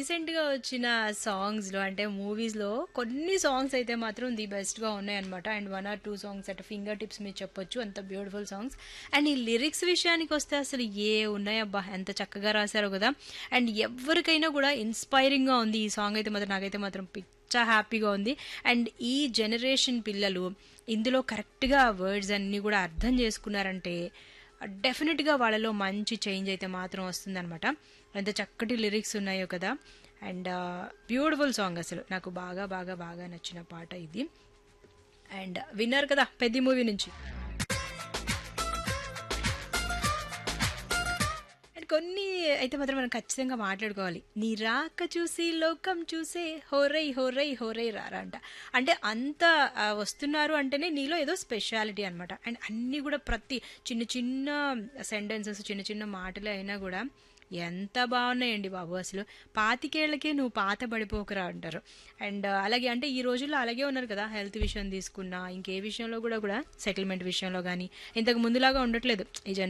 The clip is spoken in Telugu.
రీసెంట్‌గా వచ్చిన సాంగ్స్‌లో అంటే మూవీస్‌లో కొన్ని సాంగ్స్ అయితే మాత్రం ది బెస్ట్‌గా ఉన్నాయన్నమాట. And 1 or 2 songs at fingertips మీద చెప్పొచ్చు. అంత బ్యూటిఫుల్ సాంగ్స్. అండ్ ఈ లిరిక్స్ విషయానికొస్తే అసలు ఏవున్నాయబ్బా! ఎంత చక్కగా రాసారో గదా! అండ్ ఎవ్వరికైనా గూడా ఇన్‌స్పైరింగ్‌గా ఉంది. ఈ సాంగ్ అయితే మాత్రం నాకైతే మాత్రం పిచ్చ హ్యాపీగా ఉంది. అండ్ ఈ జనరేషన్ పిల్లలు ఇందులో కరెక్ట్‌గా వర్డ్స్ అన్నీ గూడా అర్థం చేసుకున్నారంటే డెఫినిట్‌గా వాళ్ళలో మంచి చేంజ్ అయితే మాత్రం వస్తుందనమాట. ఎంత చక్కటి లిరిక్స్ ఉన్నాయో కదా! అండ్ బ్యూటిఫుల్ సాంగ్ అసలు. నాకు బాగా బాగా బాగా నచ్చిన పాట ఇది. అండ్ విన్నారు కదా! 'పెద్ది' మూవీ నుంచి. అండ్ కొన్ని అయితే మాత్రం మనం ఖచ్చితంగా మాట్లాడుకోవాలి. నీ రాక చూసి లోకం చూసే హోరై హోరై హోరై రారా అంట. అంటే అంత ఆహ్, వస్తున్నారు అంటేనే నీలో ఏదో స్పెషాలిటీ అనమాట. అండ్ అన్నీ గూడా ప్రతి చిన్న చిన్న సెంటెన్సెస్ చిన్న చిన్న మాటలే అయినా గూడా ఎంత బావున్నాయండి బాబు అసలు. పాతికేళ్లకే నువ్వు పాత పడిపోకురా అంటారు. అండ్ అలాగే అంటే ఈ రోజుల్లో అలాగే ఉన్నారు కదా! హెల్త్ విషయం తీసుకున్నా, ఇంకే విషయంలో గూడా గూడా సెటిల్‌మెంట్ విషయంలో గానీ, ఇంతకు ముందులాగా ఉండట్లేదు. ఈ జన